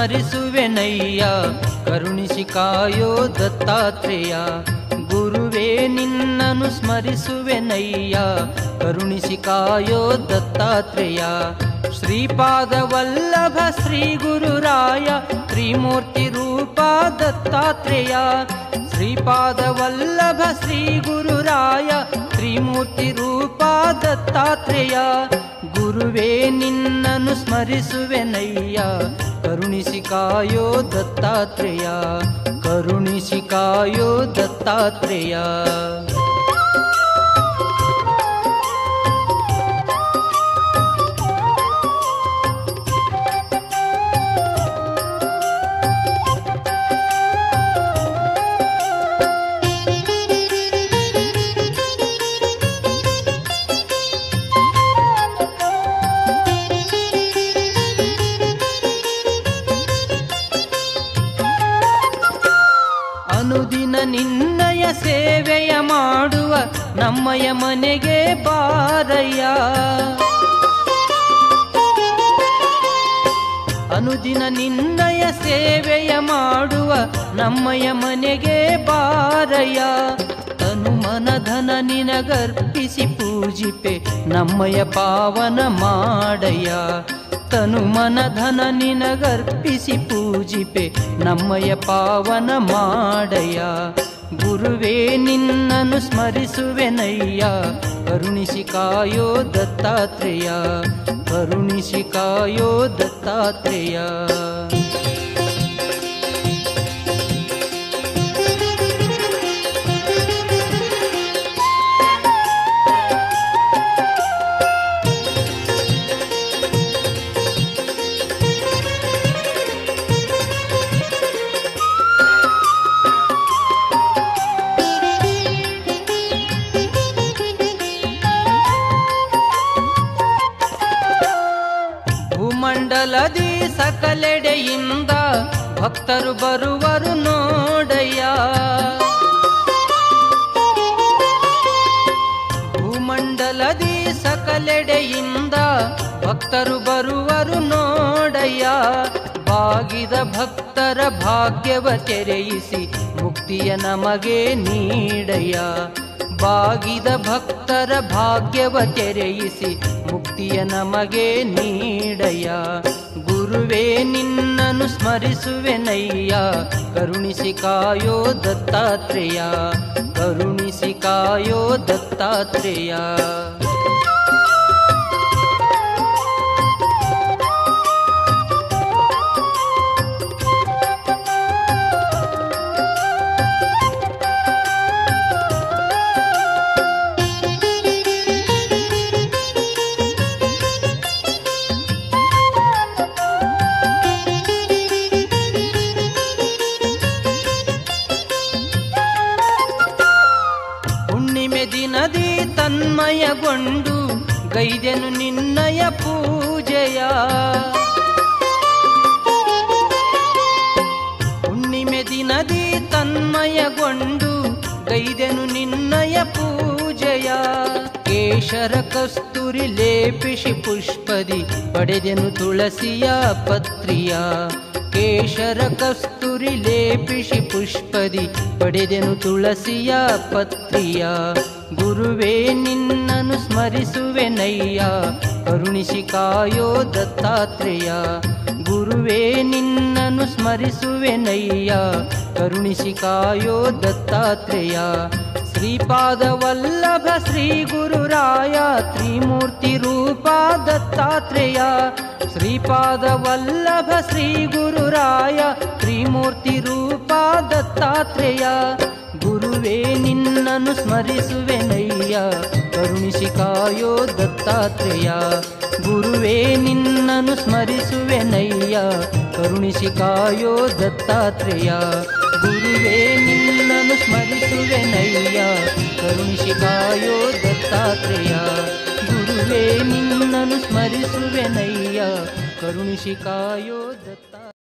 ಸ್ಮರಿಸುವೆನಯ್ಯ ಕರುಣಿಸಿ ಕಾಯೋ ದತ್ತಾತ್ರೇಯ ಗುರುವೇ ನಿನ್ನನು ಸ್ಮರಿಸುವೆನಯ್ಯ ಕರುಣಿಸಿ ಕಾಯೋ ದತ್ತಾತ್ರೇಯ ಶ್ರೀಪಾದ ವಲ್ಲಭ ಶ್ರೀ ಗುರುರಾಯ ತ್ರಿಮೂರ್ತಿ ರೂಪ ದತ್ತಾತ್ರೇಯ ಶ್ರೀಪಾದ ವಲ್ಲಭ ಶ್ರೀ ಗುರುರಾಯ ತ್ರಿಮೂರ್ತಿ ರೂಪ ದತ್ತಾತ್ರೇಯ ಗುರುವೇ ನಿನ್ನನು ಸ್ಮರಿಸುವೆನಯ್ಯ ಕರುಣಿಸಿ ಕಾಯೋ ದತ್ತಾತ್ರೇಯ ಕರುಣಿಸಿ ಕಾಯೋ ದತ್ತಾತ್ರೇಯ ಅನುದಿನ ನಿನ್ನಯ ಸೇವೆಯ ಮಾಡುವ ನಮ್ಮಯ ಮನೆಗೆ ಬಾರಯ್ಯ ಅನುದಿನ ನಿನ್ನಯ ಸೇವೆಯ ಮಾಡುವ ನಮ್ಮಯ ಮನೆಗೆ ಬಾರಯ್ಯ ತನು ಮನಧನ ನಿನಗರ್ಪಿಸಿ ಪೂಜಿಪೆ ನಮ್ಮಯ ಪಾವನ ಮಾಡಯ್ಯ ತನು ಮನಧನ ನಿನಗರ್ಪಿಸಿ ಪೂಜಿಪೆ ನಮ್ಮಯ ಪಾವನ ಮಾಡಯ್ಯ ಗುರುವೇ ನಿನ್ನನು ಸ್ಮರಿಸುವೆನಯ್ಯ ಕರುಣಿಸಿ ಕಾಯೋ ದತ್ತಾತ್ರೇಯ ಕರುಣಿಸಿ ಕಾಯೋ ದತ್ತಾತ್ರೇಯ ಭೂಮಂಡಲದಿ ಸಕಲೆಡೆಯಿಂದ ಭಕ್ತರು ಬರುವರು ನೋಡಯ್ಯ ಭೂಮಂಡಲದಿ ಸಕಲೆಡೆಯಿಂದ ಭಕ್ತರು ಬರುವರು ನೋಡಯ್ಯ ಬಾಗಿದ ಭಕ್ತರ ಭಾಗ್ಯವ ತೆರೆಯಿಸಿ ಮುಕ್ತಿಯ ನಮಗೆ ನೀಡಯ್ಯ ಬಾಗಿದ ಭಕ್ತರ ಭಾಗ್ಯವ ತೆರೆಯಿಸಿ ಮುಕ್ತಿಯ ನಮಗೆ ನೀಡಯ್ಯ ಗುರುವೇ ನಿನ್ನನು ಸ್ಮರಿಸುವೆನಯ್ಯ ಕರುಣಿಸಿ ಕಾಯೋ ದತ್ತಾತ್ರೇಯ ಕರುಣಿಸಿ ಕಾಯೋ ದತ್ತಾತ್ರೇಯ ಹುಣ್ಣಿಮೆ ದಿನದಿ ತನ್ಮಯಗೊಂಡು ಗೈದೆನು ನಿನ್ನಯ ಪೂಜೆಯ ಹುಣ್ಣಿಮೆ ದಿನದಿ ತನ್ಮಯಗೊಂಡು ಗೈದೆನು ನಿನ್ನಯ ಪೂಜೆಯ ಕೇಶರ ಕಸ್ತೂರಿ ಲೇಪಿಸಿ ಪುಷ್ಪದಿ ಪಡೆದೆನು ತುಳಸಿಯ ಪತ್ರಿಯ ಕೇಶರ ಕಸ್ತೂರಿ ಲೇಪಿಸಿ ಪುಷ್ಪದಿ ಪಡೆದೆನು ತುಳಸಿಯ ಪತ್ರಿಯ ಗುರುವೇ ನಿನ್ನನು ಸ್ಮರಿಸುವೆನಯ್ಯ ಕರುಣಿಸಿ ಕಾಯೋ ದತ್ತಾತ್ರೇಯ ಗುರುವೇ ನಿನ್ನನು ಸ್ಮರಿಸುವೆನಯ್ಯ ಕರುಣಿಸಿ ಕಾಯೋ ದತ್ತಾತ್ರೇಯ ಶ್ರೀಪಾದ ವಲ್ಲಭ ಶ್ರೀ ಗುರುರಾಯ ತ್ರಿಮೂರ್ತಿ ರೂಪ ದತ್ತಾತ್ರೇಯ ಶ್ರೀಪಾದ ವಲ್ಲಭ ಶ್ರೀ ಗುರುರಾಯ ತ್ರಿಮೂರ್ತಿ ರೂಪ ದತ್ತಾತ್ರೇಯ ಗುರುವೇ ನಿನ್ನನು ಸ್ಮರಿಸುವೆನಯ್ಯ ಕರುಣಿಸಿ ಕಾಯೋ ದತ್ತಾತ್ರೇಯ ಗುರುವೇ ನಿನ್ನನು ಸ್ಮರಿಸುವೆನಯ್ಯ ಕರುಣಿಸಿ ಕಾಯೋ ದತ್ತಾತ್ರೇಯ ಗುರುವೇ ನಿನ್ನನು ಸ್ಮರಿಸುವೆನಯ್ಯ ಕರುಣಿಸಿ ಕಾಯೋ ದತ್ತಾತ್ರೇಯ ಗುರುವೇ ನಿನ್ನನು ಸ್ಮರಿಸುವೆನಯ್ಯ ಕರುಣಿಸಿ ಕಾಯೋ ದತ್ತ